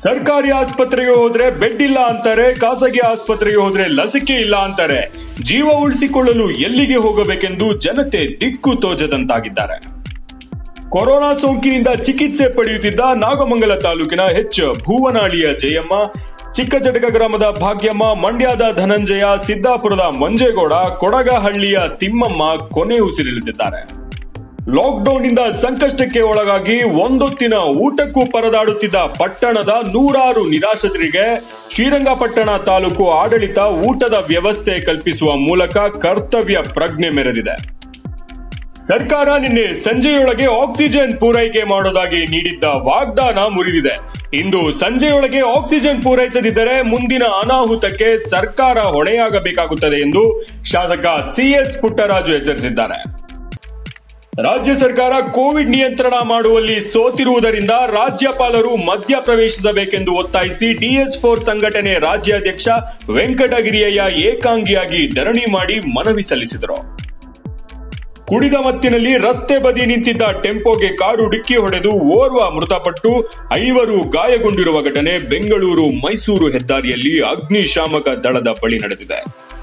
ಸರ್ಕಾರಿ ಆಸ್ಪತ್ರೆಗೆ ಹೋದ್ರೆ ಬೆಡ್ ಇಲ್ಲ ಅಂತಾರೆ ಖಾಸಗಿ ಆಸ್ಪತ್ರೆಗೆ ಹೋದ್ರೆ ಲಸಿಕೆ ಇಲ್ಲ ಅಂತಾರೆ ಜೀವ ಉಳಿಸಿಕೊಳ್ಳಲು ಎಲ್ಲಿಗೆ ಹೋಗಬೇಕೆಂದು ಜನತೆ ದಿಕ್ಕು ತೋಚದಂತಾಗಿದ್ದಾರೆ ಕೊರೋನಾ ಸೋಂಕಿನಿಂದ ಚಿಕಿತ್ಸೆ ಪಡೆಯುತ್ತಿದ್ದ ನಾಗಮಂಗಲ ತಾಲೂಕಿನ ಹೆಚ್ ಭುವನಾಳಿಯ ಜಯಮ್ಮ ಚಿಕ್ಕಚಟಕ ಗ್ರಾಮದ ಭಾಗ್ಯಮ್ಮ ಮಂಡ್ಯದ ಧನಂಜಯ ಸಿದ್ದಾಪುರದ ಮಂಜೇಗೌಡ ಕೊಡಗಹಳ್ಳಿಯ ತಿಮ್ಮಮ್ಮ ಕೊನೆ ಉಸಿರೆಳೆದಿದ್ದಾರೆ ಲಾಕ್ಡೌನ್ ಇಂದ ಸಂಕಷ್ಟಕ್ಕೆ ಒಳಗಾಗಿ ಒಂದೊತ್ತಿನ ಊಟಕ್ಕೂ ಪರದಾಡುತ್ತಿದ್ದ ಪಟ್ಟಣದ ನೂರಾರು ನಿರಾಶ್ರಿತರಿಗೆ ಶ್ರೀರಂಗಪಟ್ಟಣ ತಾಲೂಕು ಆಡಳಿತ ಊಟದ ವ್ಯವಸ್ಥೆ ಕಲ್ಪಿಸುವ ಮೂಲಕ ಕರ್ತವ್ಯ ಪ್ರಜ್ಞೆ ಮೆರೆದಿದೆ ಸರ್ಕಾರ ನಿನ್ನೆ ಸಂಜೆಯೊಳಗೆ ಆಕ್ಸಿಜನ್ ಪೂರೈಕೆ ಮಾಡೋದಾಗಿ ನೀಡಿದ್ದ ವಾಗ್ದಾನ ಮುರಿದಿದೆ ಇಂದು ಸಂಜೆಯೊಳಗೆ ಆಕ್ಸಿಜನ್ ಪೂರೈಸದಿದ್ದರೆ ಮುಂದಿನ ಅನಾಹುತಕ್ಕೆ ಸರ್ಕಾರ ಹೊಣೆಯಾಗಬೇಕಾಗುತ್ತದೆ ಎಂದು ಶಾಸಕ ಸಿಎಸ್ ಪುಟ್ಟರಾಜು ಎಚ್ಚರಿಸಿದ್ದಾರೆ ರಾಜ್ಯ ಸರ್ಕಾರ ಕೋವಿಡ್ ನಿಯಂತ್ರಣ ಮಾಡುವಲ್ಲಿ ಸೋತಿರುವುದರಿಂದ ರಾಜ್ಯಪಾಲರು ಮಧ್ಯ ಪ್ರವೇಶಿಸಬೇಕೆಂದು ಒತ್ತಾಯಿಸಿ ಡಿಎಸ್ ಫೋರ್ ಸಂಘಟನೆ ರಾಜ್ಯಾಧ್ಯಕ್ಷ ವೆಂಕಟಗಿರಿಯಯ್ಯ ಏಕಾಂಗಿಯಾಗಿ ಧರಣಿ ಮಾಡಿ ಮನವಿ ಸಲ್ಲಿಸಿದರು ಕುಡಿದ ಮತ್ತಿನಲ್ಲಿ ರಸ್ತೆ ಬದಿ ನಿಂತಿದ್ದ ಟೆಂಪೋಗೆ ಕಾರು ಡಿಕ್ಕಿ ಹೊಡೆದು ಓರ್ವ ಮೃತಪಟ್ಟು ಐವರು ಗಾಯಗೊಂಡಿರುವ ಘಟನೆ ಬೆಂಗಳೂರು ಮೈಸೂರು ಹೆದ್ದಾರಿಯಲ್ಲಿ ಅಗ್ನಿಶಾಮಕ ದಳದ ಬಳಿ ನಡೆದಿದೆ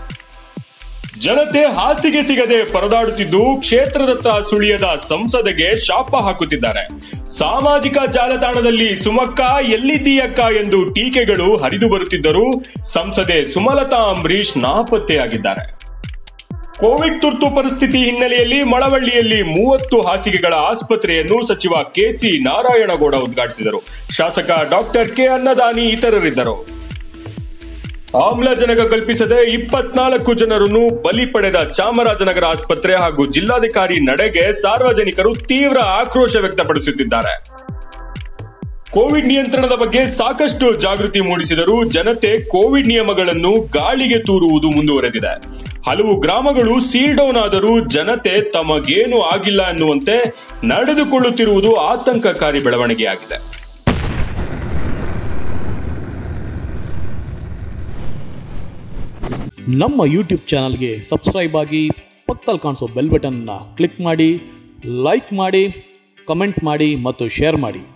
ಜನತೆ ಹಾಸಿಗೆ ಸಿಗದೆ ಪರದಾಡುತ್ತಿದ್ದು ಕ್ಷೇತ್ರದತ್ತ ಸುಳಿಯದ ಸಂಸದೆಗೆ ಶಾಪ ಹಾಕುತ್ತಿದ್ದಾರೆ ಸಾಮಾಜಿಕ ಜಾಲತಾಣದಲ್ಲಿ ಸುಮಕ್ಕ ಎಲ್ಲಿದ್ದೀಯಕ್ಕ ಎಂದು ಟೀಕೆಗಳು ಹರಿದು ಬರುತ್ತಿದ್ದರೂ ಸಂಸದೆ ಸುಮಲತಾ ಅಂಬರೀಶ್ ನಾಪತ್ತೆಯಾಗಿದ್ದಾರೆ ಕೋವಿಡ್ ತುರ್ತು ಪರಿಸ್ಥಿತಿ ಹಿನ್ನೆಲೆಯಲ್ಲಿ ಮಳವಳ್ಳಿಯಲ್ಲಿ ಮೂವತ್ತು ಹಾಸಿಗೆಗಳ ಆಸ್ಪತ್ರೆಯನ್ನು ಸಚಿವ ಕೆಸಿ ನಾರಾಯಣಗೌಡ ಉದ್ಘಾಟಿಸಿದರು ಶಾಸಕ ಡಾಕ್ಟರ್ ಕೆ ಅನ್ನದಾನಿ ಇತರರಿದ್ದರು ಆಮ್ಲಜನಕ ಕಲ್ಪಿಸದೆ ಇಪ್ಪತ್ನಾಲ್ಕು ಜನರನ್ನು ಬಲಿ ಪಡೆದ ಚಾಮರಾಜನಗರ ಆಸ್ಪತ್ರೆ ಹಾಗೂ ಜಿಲ್ಲಾಧಿಕಾರಿ ನಡೆಗೆ ಸಾರ್ವಜನಿಕರು ತೀವ್ರ ಆಕ್ರೋಶ ವ್ಯಕ್ತಪಡಿಸುತ್ತಿದ್ದಾರೆ ಕೋವಿಡ್ ನಿಯಂತ್ರಣದ ಬಗ್ಗೆ ಸಾಕಷ್ಟು ಜಾಗೃತಿ ಮೂಡಿಸಿದರೂ ಜನತೆ ಕೋವಿಡ್ ನಿಯಮಗಳನ್ನು ಗಾಳಿಗೆ ತೂರುವುದು ಮುಂದುವರೆದಿದೆ ಹಲವು ಗ್ರಾಮಗಳು ಸೀಲ್ ಡೌನ್ ಆದರೂ ಜನತೆ ತಮಗೇನು ಆಗಿಲ್ಲ ಎನ್ನುವಂತೆ ನಡೆದುಕೊಳ್ಳುತ್ತಿರುವುದು ಆತಂಕಕಾರಿ ಬೆಳವಣಿಗೆಯಾಗಿದೆ ನಮ್ಮ ಯೂಟ್ಯೂಬ್ ಚಾನಲ್ಗೆ ಸಬ್ಸ್ಕ್ರೈಬ್ ಆಗಿ ಪಕ್ಕದಲ್ಲಿ ಕಾಣಿಸೋ ಬೆಲ್ ಬಟನ್ನ ಕ್ಲಿಕ್ ಮಾಡಿ ಲೈಕ್ ಮಾಡಿ ಕಮೆಂಟ್ ಮಾಡಿ ಮತ್ತು ಶೇರ್ ಮಾಡಿ